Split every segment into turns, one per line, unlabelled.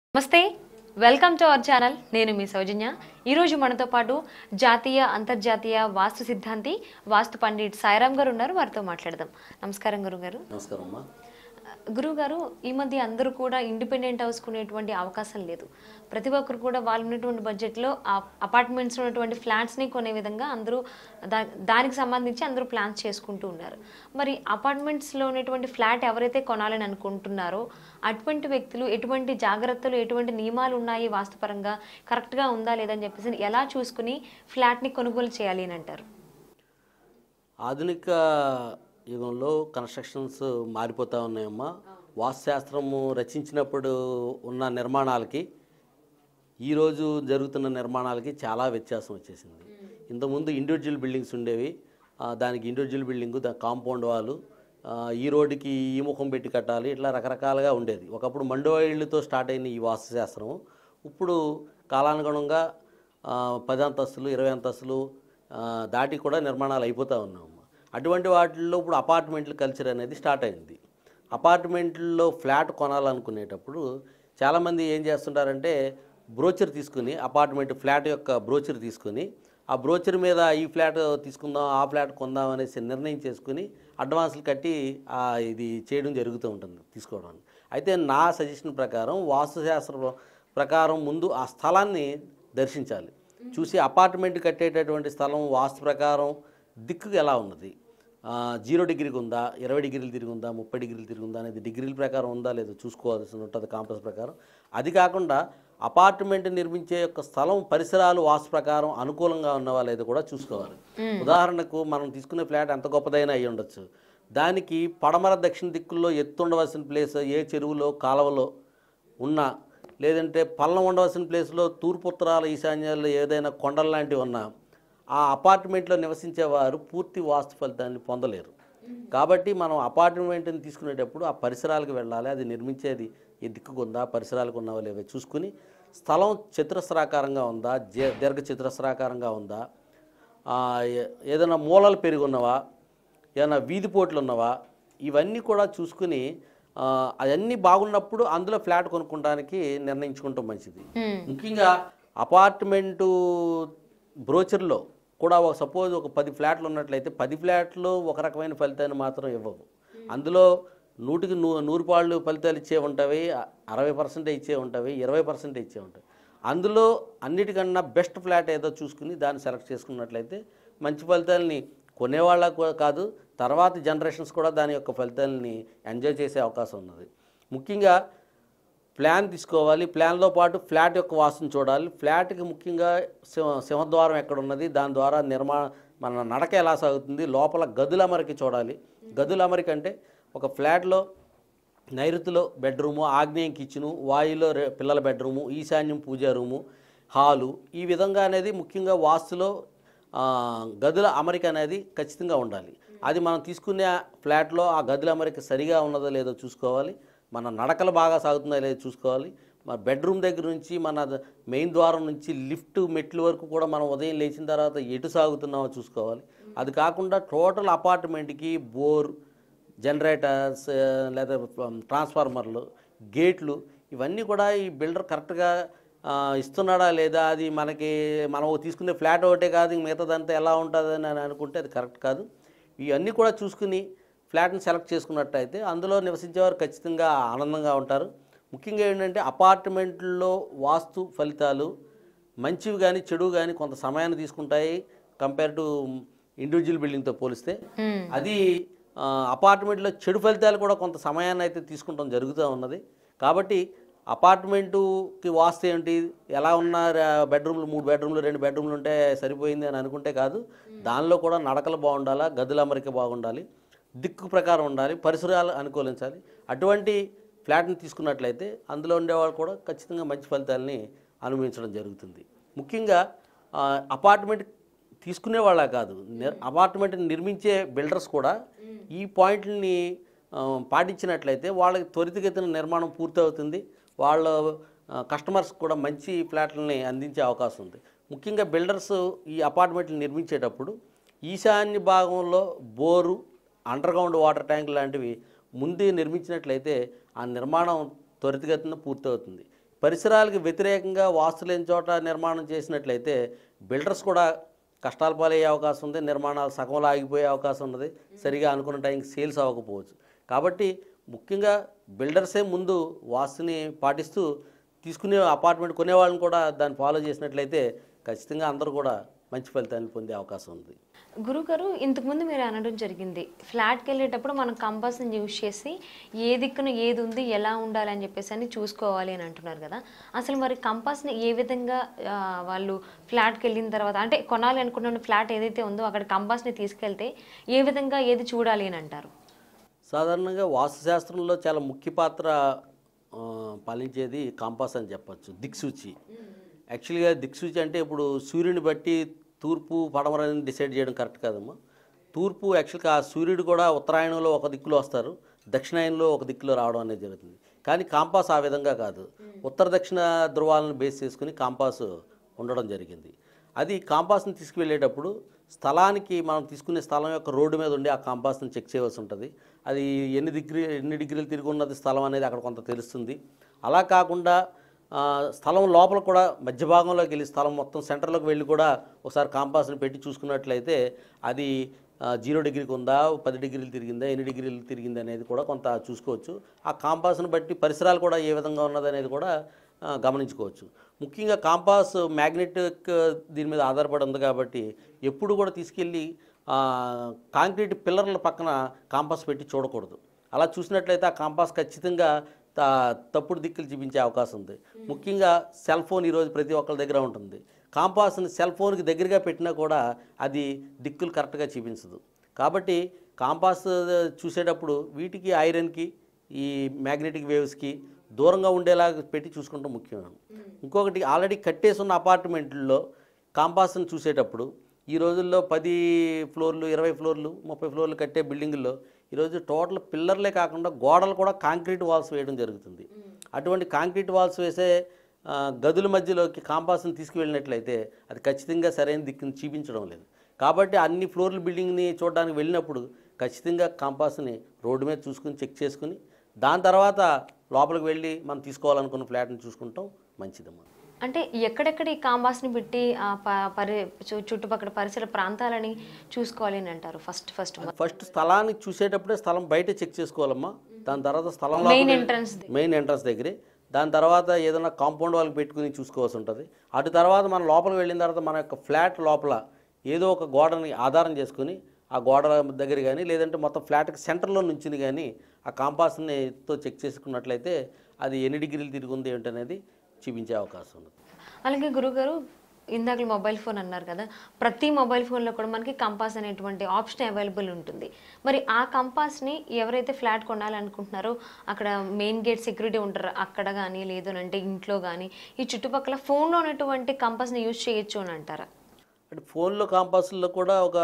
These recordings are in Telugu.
నమస్తే వెల్కమ్ టు అవర్ ఛానల్ నేను మీ సౌజన్య ఈరోజు మనతో పాటు జాతీయ అంతర్జాతీయ వాస్తు సిద్ధాంతి వాస్తు పండిట్ సాయిరామ్ గారు ఉన్నారు వారితో మాట్లాడదాం నమస్కారం గురుగారు
నమస్కారం అమ్మా
గురుగారు ఈ మధ్య అందరూ కూడా ఇండిపెండెంట్ హౌస్ కొనేటువంటి అవకాశం లేదు ప్రతి ఒక్కరు కూడా వాళ్ళు ఉన్నటువంటి బడ్జెట్లో అపార్ట్మెంట్స్ ఉన్నటువంటి ఫ్లాట్స్ని కొనే విధంగా అందరూ దా దానికి సంబంధించి అందరూ ప్లాన్స్ చేసుకుంటూ ఉన్నారు మరి అపార్ట్మెంట్స్లో ఉన్నటువంటి ఫ్లాట్ ఎవరైతే కొనాలని అనుకుంటున్నారో అటువంటి వ్యక్తులు ఎటువంటి జాగ్రత్తలు ఎటువంటి నియమాలు ఉన్నాయి వాస్తుపరంగా కరెక్ట్గా ఉందా లేదని చెప్పేసి ఎలా చూసుకుని ఫ్లాట్ని కొనుగోలు చేయాలి అని అంటారు
ఆధునిక యుగంలో కన్స్ట్రక్షన్స్ మారిపోతూ ఉన్నాయమ్మా వాస్తుశాస్త్రము రచించినప్పుడు ఉన్న నిర్మాణాలకి ఈరోజు జరుగుతున్న నిర్మాణాలకి చాలా వ్యత్యాసం వచ్చేసింది ఇంతకుముందు ఇండివిజువల్ బిల్డింగ్స్ ఉండేవి ఆ, దానికి ఇండివిజువల్ బిల్డింగ్ దాని కాంపౌండ్ వాళ్ళు ఈ రోడ్డుకి ఈ ముఖం పెట్టి కట్టాలి ఇట్లా రకరకాలుగా ఉండేది ఒకప్పుడు మండువాయిళ్ళతో స్టార్ట్ అయిన ఈ వాస్తుశాస్త్రం ఇప్పుడు కాలానుగుణంగా ఆ, పది అంతస్తులు ఇరవై అంతస్తులు ఆ, దాటి కూడా నిర్మాణాలు అయిపోతూ ఉన్నాము అటువంటి వాటిల్లో ఇప్పుడు అపార్ట్మెంట్ల కల్చర్ అనేది స్టార్ట్ అయింది అపార్ట్మెంట్లో ఫ్లాట్ కొనాలనుకునేటప్పుడు చాలామంది ఏం చేస్తుంటారంటే బ్రోచర్ తీసుకుని అపార్ట్మెంట్ ఫ్లాట్ యొక్క బ్రోచర్ తీసుకుని ఆ బ్రోచర్ మీద ఈ ఫ్లాట్ తీసుకుందాం ఆ ఫ్లాట్ కొందాం అనేసి నిర్ణయం చేసుకుని అడ్వాన్స్లు కట్టి ఆ, ఇది చేయడం జరుగుతూ ఉంటుంది తీసుకోవడం అయితే నా సజెషన్ ప్రకారం వాస్తుశాస్త్ర ప్రకారం ముందు ఆ స్థలాన్ని దర్శించాలి చూసి అపార్ట్మెంట్ కట్టేటటువంటి స్థలం వాస్తు ప్రకారం దిక్కు ఎలా ఉన్నది ఆ, జీరో డిగ్రీకి ఉందా ఇరవై డిగ్రీలు తిరిగి ఉందా ముప్పై డిగ్రీలు తిరిగి ఉందా అనేది డిగ్రీల ప్రకారం ఉందా లేదో చూసుకోవాల్సి ఉంటుంది కాంపస్ ప్రకారం అది కాకుండా అపార్ట్మెంట్ నిర్మించే యొక్క స్థలం పరిసరాలు వాస్తు ప్రకారం అనుకూలంగా ఉన్నవా లేదో కూడా చూసుకోవాలి ఉదాహరణకు మనం తీసుకునే ఫ్లాట్ ఎంత గొప్పదైనా అయి ఉండొచ్చు దానికి పడమర దక్షిణ దిక్కుల్లో ఎత్తు ఉండవలసిన ప్లేస్ ఏ చెరువులో కాలువలో ఉన్నా లేదంటే పల్లం ఉండవలసిన ప్లేస్లో తూర్పు ఉత్తరాల ఈశాన్యాల్లో ఏదైనా కొండల లాంటివి ఉన్నా ఆ అపార్ట్మెంట్లో నివసించేవారు పూర్తి వాస్తు ఫలితాన్ని పొందలేరు కాబట్టి మనం అపార్ట్మెంట్ని తీసుకునేటప్పుడు ఆ పరిసరాలకు వెళ్ళాలి అది నిర్మించేది ఈ దిక్కుకు ఉందా పరిసరాలకు ఉన్నావా లేవో చూసుకుని స్థలం చతురస్రాకారంగా ఉందా జే- దీర్ఘ చతురస్రాకారంగా ఉందా ఆ, ఏ- ఏదైనా మూలలు పెరిగి ఉన్నవా ఏదైనా వీధి పోట్లు ఉన్నవా ఇవన్నీ కూడా చూసుకుని ఆ, అవన్నీ బాగున్నప్పుడు అందులో ఫ్లాట్ కొనుక్కోవడానికి నిర్ణయించుకుంటాం మంచిది ముఖ్యంగా అపార్ట్మెంటు బ్రోచర్లో కూడా ఒక సపోజ్ ఒక పది ఫ్లాట్లు ఉన్నట్లయితే పది ఫ్లాట్లు ఒక రకమైన ఫలితాన్ని మాత్రం ఇవ్వవు అందులో నూటికి నూ నూరు పాళ్ళు ఫలితాలు ఇచ్చే ఉంటాయి అరవై పర్సెంట్ ఇచ్చే ఉంటాయి ఇరవై పర్సెంట్ ఇచ్చే ఉంటాయి అందులో అన్నిటికన్నా బెస్ట్ ఫ్లాట్ ఏదో చూసుకుని దాన్ని సెలెక్ట్ చేసుకున్నట్లయితే మంచి ఫలితాలని కొనేవాళ్ళకు కూడా కాదు తర్వాత జనరేషన్స్ కూడా దాని యొక్క ఫలితాలని ఎంజాయ్ చేసే అవకాశం ఉన్నది ముఖ్యంగా ప్లాన్ తీసుకోవాలి ప్లాన్లో పాటు ఫ్లాట్ యొక్క వాస్తుని చూడాలి ఫ్లాట్కి ముఖ్యంగా సింహ సింహద్వారం ఎక్కడ ఉన్నది దాని ద్వారా నిర్మాణ మన నడక ఎలా సాగుతుంది లోపల గదుల అమరిక చూడాలి గదుల అమరిక అంటే ఒక ఫ్లాట్లో నైరుతిలో బెడ్రూము ఆగ్నేయం కిచెను వాయులో రె- పిల్లల బెడ్రూము ఈశాన్యం పూజా రూము హాలు ఈ విధంగా అనేది ముఖ్యంగా వాస్తులో ఆ, గదుల అమరిక అనేది ఖచ్చితంగా ఉండాలి అది మనం తీసుకునే ఫ్లాట్లో ఆ గదుల అమరిక సరిగా ఉన్నదో లేదో చూసుకోవాలి మన నడకలు బాగా సాగుతుందో లేదో చూసుకోవాలి మన బెడ్రూమ్ దగ్గర నుంచి మన ద- మెయిన్ ద్వారం నుంచి లిఫ్ట్ మెట్ల వరకు కూడా మనం ఉదయం లేచిన తర్వాత ఎటు సాగుతున్నామో చూసుకోవాలి అది కాకుండా టోటల్ అపార్ట్మెంట్కి బోర్ జనరేటర్స్ ఆ, లేదా ట్రాన్స్ఫార్మర్లు గేట్లు ఇవన్నీ కూడా ఈ బిల్డర్ కరెక్ట్గా ఆ, ఇస్తున్నాడా లేదా అది మనకి మనం తీసుకునే ఫ్లాట్ ఒకటే కాదు ఇంక మిగతాదంతా ఎలా ఉంటుందని అని అనుకుంటే అది కరెక్ట్ కాదు ఇవన్నీ కూడా చూసుకుని ఫ్లాట్ని సెలెక్ట్ చేసుకున్నట్టయితే అందులో నివసించేవారు ఖచ్చితంగా ఆనందంగా ఉంటారు ముఖ్యంగా ఏంటంటే అపార్ట్మెంట్లో వాస్తు ఫలితాలు మంచివి కానీ చెడు కానీ కొంత సమయాన్ని తీసుకుంటాయి కంపేర్ టు ఇండివిజువల్ బిల్డింగ్తో పోలిస్తే అది ఆ, అపార్ట్మెంట్లో చెడు ఫలితాలు కూడా కొంత సమయాన్ని అయితే తీసుకుంటాం జరుగుతూ ఉన్నది కాబట్టి అపార్ట్మెంటుకి వాస్తు ఏంటి ఎలా ఉన్న ర- బెడ్రూమ్లు మూడు బెడ్రూమ్లు రెండు బెడ్రూమ్లు ఉంటే సరిపోయింది అని అనుకుంటే కాదు దానిలో కూడా నడకలు బాగుండాలా గదుల అమరిక బాగుండాలి దిక్కు ప్రకారం ఉండాలి పరిసరాలు అనుకూలించాలి అటువంటి ఫ్లాట్ని తీసుకున్నట్లయితే అందులో ఉండేవాళ్ళు కూడా ఖచ్చితంగా మంచి ఫలితాలని అనుభవించడం జరుగుతుంది ముఖ్యంగా ఆ, అపార్ట్మెంట్ తీసుకునే వాళ్ళ కాదు నిర్- అపార్ట్మెంట్ నిర్మించే బిల్డర్స్ కూడా ఈ పాయింట్ని ఆ, పాటించినట్లయితే వాళ్ళకి త్వరితగతిన నిర్మాణం పూర్తవుతుంది వాళ్ళ ఆ, కస్టమర్స్ కూడా మంచి ఫ్లాట్లని అందించే అవకాశం ఉంది ముఖ్యంగా బిల్డర్స్ ఈ అపార్ట్మెంట్లు నిర్మించేటప్పుడు ఈశాన్య భాగంలో బోరు అండర్గ్రౌండ్ వాటర్ ట్యాంక్ లాంటివి ముందే నిర్మించినట్లయితే ఆ నిర్మాణం త్వరితగతిన పూర్తవుతుంది పరిసరాలకు వ్యతిరేకంగా వాస్తు లేని చోట నిర్మాణం చేసినట్లయితే బిల్డర్స్ కూడా కష్టాలు పాలయ్యే అవకాశం ఉంది నిర్మాణాలు సగంలో ఆగిపోయే అవకాశం ఉన్నది సరిగా అనుకున్న టైంకి సేల్స్ అవ్వకపోవచ్చు కాబట్టి ముఖ్యంగా బిల్డర్సే ముందు వాస్తుని పాటిస్తూ తీసుకునే అపార్ట్మెంట్ కొనేవాళ్ళని కూడా దాన్ని ఫాలో చేసినట్లయితే ఖచ్చితంగా అందరూ కూడా మంచి ఫలితాన్ని పొందే అవకాశం ఉంది
గురుగారు ఇంతకుముందు మీరు అనడం జరిగింది ఫ్లాట్కి వెళ్ళేటప్పుడు మనం కంపాస్ని యూజ్ చేసి ఏ దిక్కున ఏది ఉంది ఎలా ఉండాలి అని చెప్పేసి అని చూసుకోవాలి అని అంటున్నారు కదా అసలు మరి కంపాస్ని ఏ విధంగా ఆ, వాళ్ళు ఫ్లాట్కి వెళ్ళిన తర్వాత అంటే కొనాలి అనుకున్న ఫ్లాట్ ఏదైతే ఉందో అక్కడ కంపాస్ని తీసుకెళ్తే ఏ విధంగా ఏది చూడాలి అని అంటారు
సాధారణంగా వాస్తుశాస్త్రంలో చాలా ముఖ్య పాత్ర ఆ, పాలించేది కాంపాస్ అని చెప్పొచ్చు దిక్సూచి యాక్చువల్గా దిక్సూచి అంటే ఇప్పుడు సూర్యుని బట్టి తూర్పు పడమరని డిసైడ్ చేయడం కరెక్ట్ కాదమ్మా తూర్పు యాక్చువల్గా ఆ సూర్యుడు కూడా ఉత్తరాయణంలో ఒక దిక్కులో వస్తారు దక్షిణాయనంలో ఒక దిక్కులో రావడం అనేది జరుగుతుంది కానీ కాంపాస్ ఆ విధంగా కాదు ఉత్తర దక్షిణ ధృవాలను బేస్ చేసుకుని కాంపాస్ ఉండడం జరిగింది అది కాంపాస్ని తీసుకువెళ్ళేటప్పుడు స్థలానికి మనం తీసుకునే స్థలం యొక్క రోడ్డు మీద ఉండి ఆ కాంపాస్ని చెక్ చేయవలసి ఉంటుంది అది ఎన్ని డిగ్రీ ఎన్ని డిగ్రీలు తిరిగి ఉన్నది స్థలం అనేది అక్కడ కొంత తెలుస్తుంది అలా కాకుండా ఆ, స్థలం లోపల కూడా మధ్య భాగంలోకి వెళ్ళి స్థలం మొత్తం సెంటర్లోకి వెళ్ళి కూడా ఒకసారి కాంపాస్ని పెట్టి చూసుకున్నట్లయితే అది ఆ, జీరో డిగ్రీకి ఉందా పది డిగ్రీలు తిరిగిందా ఎన్ని డిగ్రీలు తిరిగింది అనేది కూడా కొంత చూసుకోవచ్చు ఆ కాంపాస్ని బట్టి పరిసరాలు కూడా ఏ విధంగా ఉన్నది అనేది కూడా ఆ, గమనించుకోవచ్చు ముఖ్యంగా కాంపాస్ మ్యాగ్నెటిక్ దీని మీద ఆధారపడి ఉంది కాబట్టి ఎప్పుడు కూడా తీసుకెళ్ళి ఆ, కాంక్రీట్ పిల్లర్ల పక్కన కాంపాస్ పెట్టి చూడకూడదు అలా చూసినట్లయితే ఆ కాంపాస్ ఖచ్చితంగా త- తప్పుడు దిక్కులు చూపించే అవకాశం ఉంది ముఖ్యంగా సెల్ ఫోన్ ఈరోజు ప్రతి ఒక్కరి దగ్గర ఉంటుంది కాంపాస్ని సెల్ ఫోన్కి దగ్గరగా పెట్టినా కూడా అది దిక్కులు కరెక్ట్గా చూపించదు కాబట్టి కాంపాస్ చూసేటప్పుడు వీటికి ఐరన్కి ఈ మ్యాగ్నెటిక్ వేవ్స్కి దూరంగా ఉండేలాగా పెట్టి చూసుకుంటాం ముఖ్యం ఇంకొకటి ఆల్రెడీ కట్టేసి ఉన్న అపార్ట్మెంట్లో కాంపాస్ని చూసేటప్పుడు ఈ రోజుల్లో పది ఫ్లోర్లు ఇరవై ఫ్లోర్లు ముప్పై ఫ్లోర్లు కట్టే బిల్డింగుల్లో ఈరోజు టోటల్ పిల్లర్లే కాకుండా గోడలు కూడా కాంక్రీట్ వాల్స్ వేయడం జరుగుతుంది అటువంటి కాంక్రీట్ వాల్స్ వేసే ఆ, గదుల మధ్యలోకి కాంపాస్ని తీసుకువెళ్ళినట్లయితే అది ఖచ్చితంగా సరైన దిక్కుని చూపించడం లేదు కాబట్టి అన్ని ఫ్లోర్ల బిల్డింగ్ని చూడడానికి వెళ్ళినప్పుడు ఖచ్చితంగా కాంపాస్ని రోడ్డు మీద చూసుకుని చెక్ చేసుకుని దాని తర్వాత లోపలికి వెళ్ళి మనం తీసుకోవాలనుకున్న ఫ్లాట్ని చూసుకుంటాం మంచిదమ్మా
అంటే ఎక్కడెక్కడ ఈ కాంబాస్ని పెట్టి ఆ ప- పరి చు- చుట్టుపక్కల పరిసర ప్రాంతాలని చూసుకోవాలి అని అంటారు ఫస్ట్ ఫస్ట్
ఫస్ట్ స్థలాన్ని చూసేటప్పుడే స్థలం బయట చెక్ చేసుకోవాలమ్మా దాని తర్వాత స్థలం
మెయిన్ ఎంట్రన్స్
మెయిన్ ఎంట్రన్స్ దగ్గరే దాని తర్వాత ఏదైనా కాంపౌండ్ వాళ్ళకి పెట్టుకుని చూసుకోవాల్సి ఉంటుంది అటు తర్వాత మనం లోపలికి వెళ్ళిన తర్వాత మన యొక్క ఫ్లాట్ లోపల ఏదో ఒక గోడని ఆధారం చేసుకుని ఆ గోడ దగ్గర కానీ లేదంటే మొత్తం ఫ్లాట్కి సెంటర్లో నుంచింది కానీ ఆ కాంపాస్ని తో చెక్ చేసుకున్నట్లయితే అది ఎన్ని డిగ్రీలు తిరిగి ఉంది ఏంటనేది చూపించే అవకాశం ఉంది
అలాగే గురుగారు ఇందాక మొబైల్ ఫోన్ అన్నారు కదా ప్రతి మొబైల్ ఫోన్లో కూడా మనకి కంపాస్ అనేటువంటి ఆప్షన్ అవైలబుల్ ఉంటుంది మరి ఆ కంపాస్ని ఎవరైతే ఫ్లాట్ కొనాలనుకుంటున్నారో అక్కడ మెయిన్ గేట్ సెక్యూరిటీ ఉంటారు అక్కడ కానీ లేదు అని అంటే ఇంట్లో కానీ ఈ చుట్టుపక్కల ఫోన్లో ఉన్నటువంటి కంపాస్ని యూజ్ చేయొచ్చు అని అంటారా
అంటే ఫోన్లో కాంపాస్లో కూడా ఒక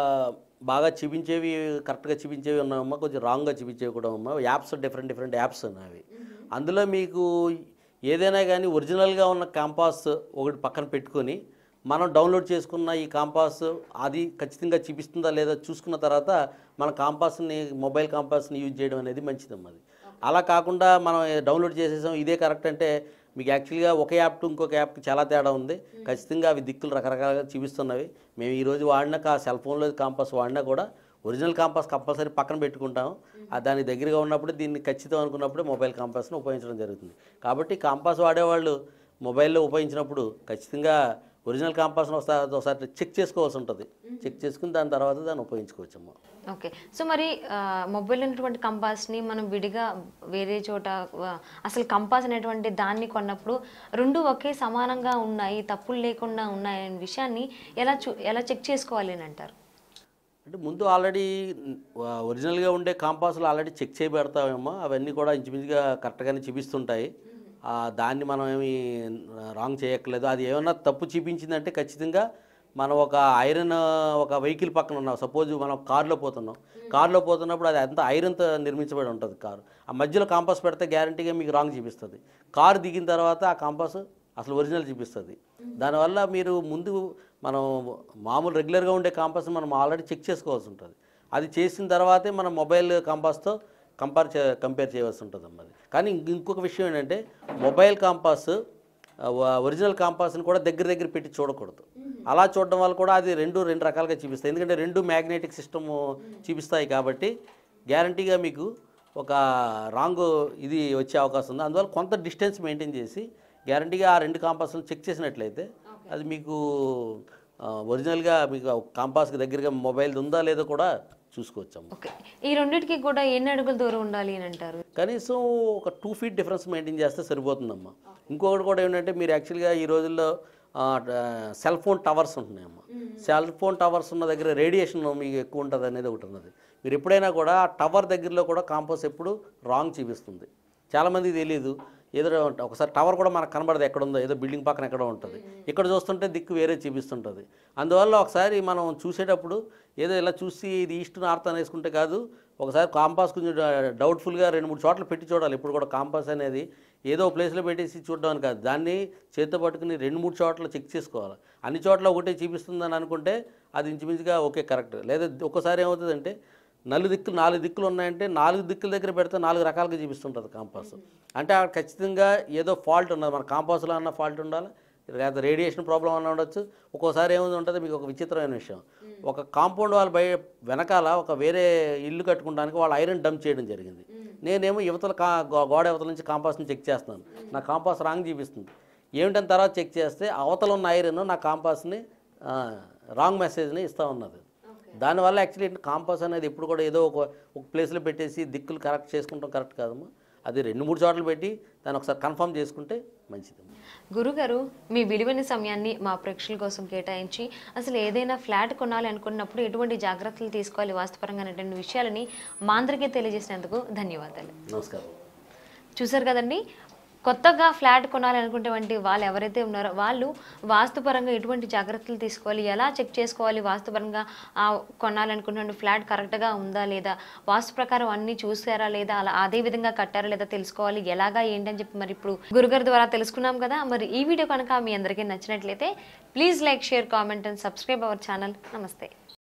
బాగా చూపించేవి కరెక్ట్గా చూపించేవి ఉన్నాయమ్మా కొంచెం రాంగ్గా చూపించేవి కూడా అమ్మా యాప్స్ డిఫరెంట్ డిఫరెంట్ యాప్స్ ఉన్నాయి అందులో మీకు ఏదైనా కానీ ఒరిజినల్గా ఉన్న కాంపాస్ ఒకటి పక్కన పెట్టుకొని మనం డౌన్లోడ్ చేసుకున్న ఈ కాంపాస్ అది ఖచ్చితంగా చూపిస్తుందా లేదా చూసుకున్న తర్వాత మన కాంపాస్ని మొబైల్ కాంపాస్ని యూజ్ చేయడం అనేది మంచిదమ్మా అది అలా కాకుండా మనం డౌన్లోడ్ చేసేసాం ఇదే కరెక్ట్ అంటే మీకు యాక్చువల్గా ఒక యాప్ టు ఇంకొక యాప్కి చాలా తేడా ఉంది ఖచ్చితంగా అవి దిక్కులు రకరకాలుగా చూపిస్తున్నవి మేము ఈరోజు వాడినాక ఆ సెల్ ఫోన్లో కాంపాస్ వాడినా కూడా ఒరిజినల్ కాంపాస్ కంపల్సరీ పక్కన పెట్టుకుంటాం ఆ దానికి దగ్గరగా ఉన్నప్పుడు దీన్ని ఖచ్చితం అనుకున్నప్పుడే మొబైల్ కాంపాస్ని ఉపయోగించడం జరుగుతుంది కాబట్టి కాంపాస్ వాడేవాళ్ళు మొబైల్లో ఉపయోగించినప్పుడు ఖచ్చితంగా ఒరిజినల్ కాంపాస్ని ఒకసారి ఒకసారి చెక్ చేసుకోవాల్సి ఉంటుంది చెక్ చేసుకుని దాని తర్వాత దాన్ని ఉపయోగించుకోవచ్చమ్మా
ఓకే సో మరి ఆ, మొబైల్ అనేటువంటి కంపాస్ని మనం విడిగా వేరే చోట ఆ, అసలు కంపాస్ అనేటువంటి దాన్ని కొన్నప్పుడు రెండు ఒకే సమానంగా ఉన్నాయి తప్పులు లేకుండా ఉన్నాయి అనే విషయాన్ని ఎలా చూ ఎలా చెక్ చేసుకోవాలి అని అంటారు
అంటే ముందు ఆల్రెడీ ఒరిజినల్గా ఉండే కాంపాస్లు ఆల్రెడీ చెక్ చేయబెడతామేమో అవన్నీ కూడా ఇంచుమించుగా కరెక్ట్గానే చూపిస్తుంటాయి ఆ, దాన్ని మనం ఏమి రాంగ్ చేయక్కర్లేదు అది ఏమన్నా తప్పు చూపించిందంటే ఖచ్చితంగా మనం ఒక ఐరన్ ఒక వెహికల్ పక్కన ఉన్నాం సపోజ్ మనం కారులో పోతున్నాం కారులో పోతున్నప్పుడు అది అంతా ఐరన్తో నిర్మించబడి ఉంటుంది కారు ఆ మధ్యలో కాంపాస్ పెడితే గ్యారంటీగా మీకు రాంగ్ చూపిస్తుంది కారు దిగిన తర్వాత ఆ కాంపాస్ అసలు ఒరిజినల్ చూపిస్తుంది దానివల్ల మీరు ముందు మనం మామూలు రెగ్యులర్గా ఉండే కాంపాస్ని మనం ఆల్రెడీ చెక్ చేసుకోవాల్సి ఉంటుంది అది చేసిన తర్వాతే మనం మొబైల్ కాంపాస్తో కంపేర్ చే కంపేర్ చేయవలసి ఉంటుంది అమ్మది కానీ ఇంక- ఇంకొక విషయం ఏంటంటే మొబైల్ కాంపాస్ ఆ, వ- ఒరిజినల్ కాంపాస్ని కూడా దగ్గర దగ్గర పెట్టి చూడకూడదు అలా చూడడం వల్ల కూడా అది రెండు రెండు రకాలుగా చూపిస్తాయి ఎందుకంటే రెండు మ్యాగ్నెటిక్ సిస్టమ్ చూపిస్తాయి కాబట్టి గ్యారంటీగా మీకు ఒక రాంగ్ ఇది వచ్చే అవకాశం ఉంది అందువల్ల కొంత డిస్టెన్స్ మెయింటైన్ చేసి గ్యారంటీగా ఆ రెండు కాంపాస్లను చెక్ చేసినట్లయితే అది మీకు ఆ, ఒరిజినల్గా మీకు కాంపాస్కి దగ్గరగా మొబైల్ ఉందా లేదో కూడా చూసుకోవచ్చమ్మ
ఓకే ఈ రెండింటికి కూడా ఎన్ని అడుగుల దూరం ఉండాలి అని అంటారు
కనీసం ఒక టూ ఫీట్ డిఫరెన్స్ మెయింటైన్ చేస్తే సరిపోతుందమ్మా ఇంకొకటి కూడా ఏంటంటే మీరు యాక్చువల్గా ఈ రోజుల్లో సెల్ ఫోన్ టవర్స్ ఉంటున్నాయమ్మా సెల్ ఫోన్ టవర్స్ ఉన్న దగ్గర రేడియేషన్ మీకు ఎక్కువ ఉంటుంది అనేది ఒకటి ఉన్నది మీరు ఎప్పుడైనా కూడా ఆ టవర్ దగ్గరలో కూడా కాంపోస్ ఎప్పుడు రాంగ్ చూపిస్తుంది చాలామందికి తెలియదు ఏదో ఒకసారి టవర్ కూడా మనకు కనబడదు ఎక్కడ ఉందో ఏదో బిల్డింగ్ పక్కన ఎక్కడో ఉంటుంది ఇక్కడ చూస్తుంటే దిక్కు వేరే చూపిస్తుంటుంది అందువల్ల ఒకసారి మనం చూసేటప్పుడు ఏదో ఇలా చూసి ఇది ఈస్ట్ నార్త్ అని వేసుకుంటే కాదు ఒకసారి కాంపాస్ కొంచెం డౌట్ఫుల్గా రెండు మూడు చోట్ల పెట్టి చూడాలి ఇప్పుడు కూడా కాంపాస్ అనేది ఏదో ప్లేస్లో పెట్టేసి చూడడం అని కాదు దాన్ని చేతితో పట్టుకుని రెండు మూడు చోట్ల చెక్ చేసుకోవాలి అన్ని చోట్ల ఒకటే చూపిస్తుందని అనుకుంటే అది ఇంచుమించుగా ఓకే కరెక్ట్ లేదా ఒక్కోసారి ఏమవుతుందంటే నలుగు దిక్కులు నాలుగు దిక్కులు ఉన్నాయంటే నాలుగు దిక్కుల దగ్గర పెడితే నాలుగు రకాలుగా చూపిస్తుంటుంది కాంపాస్ అంటే అక్కడ ఖచ్చితంగా ఏదో ఫాల్ట్ ఉన్నది మన కాంపాస్లో అన్న ఫాల్ట్ ఉండాలి లేదా రేడియేషన్ ప్రాబ్లం అన్న ఉండొచ్చు ఒక్కోసారి ఏముంది ఉంటుంది మీకు ఒక విచిత్రమైన విషయం ఒక కాంపౌండ్ వాళ్ళ బయ వెనకాల ఒక వేరే ఇల్లు కట్టుకోవడానికి వాళ్ళు ఐరన్ డంప్ చేయడం జరిగింది నేనేమో యువతల కా గో- గోడ యువతల నుంచి కాంపాస్ని చెక్ చేస్తున్నాను నా కాంపాస్ రాంగ్ చూపిస్తుంది ఏమిటని తర్వాత చెక్ చేస్తే అవతల ఉన్న ఐరన్ నా కాంపాస్ని రాంగ్ మెసేజ్ని ఇస్తూ ఉన్నది దానివల్ల యాక్చువల్లీ కాంపాస్ అనేది ఎప్పుడు కూడా ఏదో ఒక ఒక ప్లేస్లో పెట్టేసి దిక్కులు కరెక్ట్ చేసుకుంటాం కరెక్ట్ కాదమ్మా అది రెండు మూడు చోట్ల పెట్టి దాన్ని ఒకసారి కన్ఫర్మ్ చేసుకుంటే మంచిది
గురుగారు మీ విలువైన సమయాన్ని మా ప్రేక్షకుల కోసం కేటాయించి అసలు ఏదైనా ఫ్లాట్ కొనాలి అనుకున్నప్పుడు ఎటువంటి జాగ్రత్తలు తీసుకోవాలి వాస్తుపరంగా అనేటువంటి విషయాలని మా అందరికీ తెలియజేసినందుకు ధన్యవాదాలు
నమస్కారం
చూసారు కదండి కొత్తగా ఫ్లాట్ కొనాలి అనుకునేటువంటి వాళ్ళు ఎవరైతే ఉన్నారో వాళ్ళు వాస్తుపరంగా ఎటువంటి జాగ్రత్తలు తీసుకోవాలి ఎలా చెక్ చేసుకోవాలి వాస్తుపరంగా ఆ కొనాలనుకున్న ఫ్లాట్ కరెక్ట్గా ఉందా లేదా వాస్తు ప్రకారం అన్ని చూసారా లేదా అలా అదే విధంగా కట్టారా లేదా తెలుసుకోవాలి ఎలాగా ఏంటని చెప్పి మరి ఇప్పుడు గురుగారి ద్వారా తెలుసుకున్నాం కదా మరి ఈ వీడియో కనుక మీ అందరికీ నచ్చినట్లయితే please like share comment and subscribe our channel నమస్తే